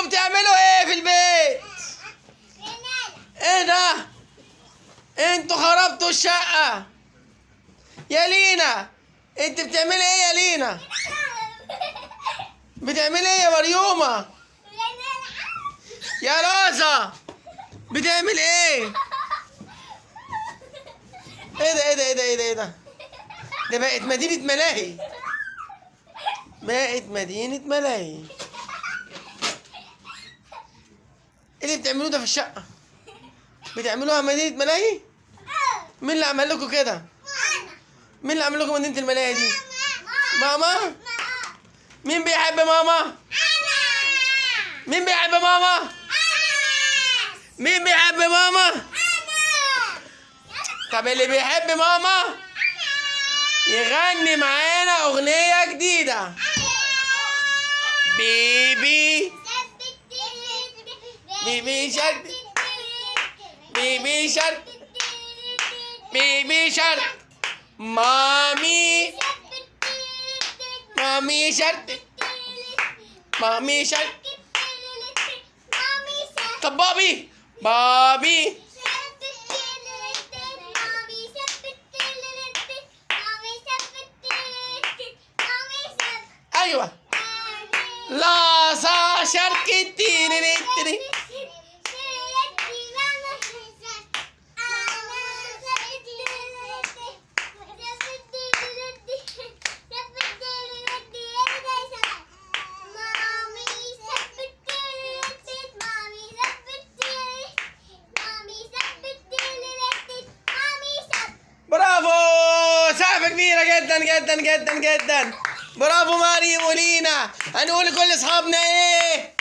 انتوا بتعملوا ايه في البيت ايه ده انتوا خربتوا الشقة يا لينا انت بتعملي ايه يا لينا بتعملي ايه يا مريومة يا رازا بتعمل ايه ايه ده ايه ده ايه ده ايه ده ايه ده ده بقت مدينة ملاهي بقت مدينة ملاهي ايه اللي بتعملوه ده في الشقة بتعملوها مدينة ملاهي مين اللي عمل لكم كده مين اللي عمل لكم مدينة الملاهي دي ماما مين بيحب ماما مين بيحب ماما مين بيحب ماما طب اللي بيحب ماما يغني معانا اغنية جديدة بيبي بيبي شرق بيبي شرق بيبي شرق مامي مامي شرق مامي شرق طب بابي بابي ايوه لا صا شرق تيري تيري برافو سقفة كبيرة جدا جدا جدا جدا برافو مريم ولينا هنقول لكل اصحابنا ايه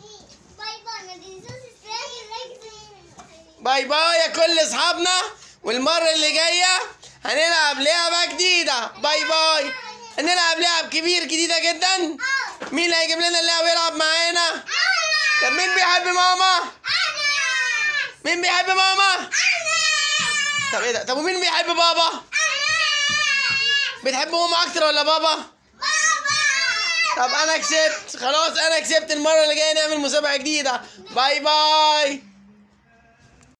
باي باي يا كل اصحابنا والمرة اللي جاية هنلعب لعبة جديدة باي باي هنلعب لعب كبير جديدة جدا مين اللي هيجيب لنا اللعب يلعب معانا طب مين بيحب ماما مين بيحب ماما طب ايه ده طب ومين بيحب بابا بتحب ماما اكتر ولا بابا طب انا كسبت خلاص انا كسبت المره اللي جايه نعمل مسابقه جديده باي باي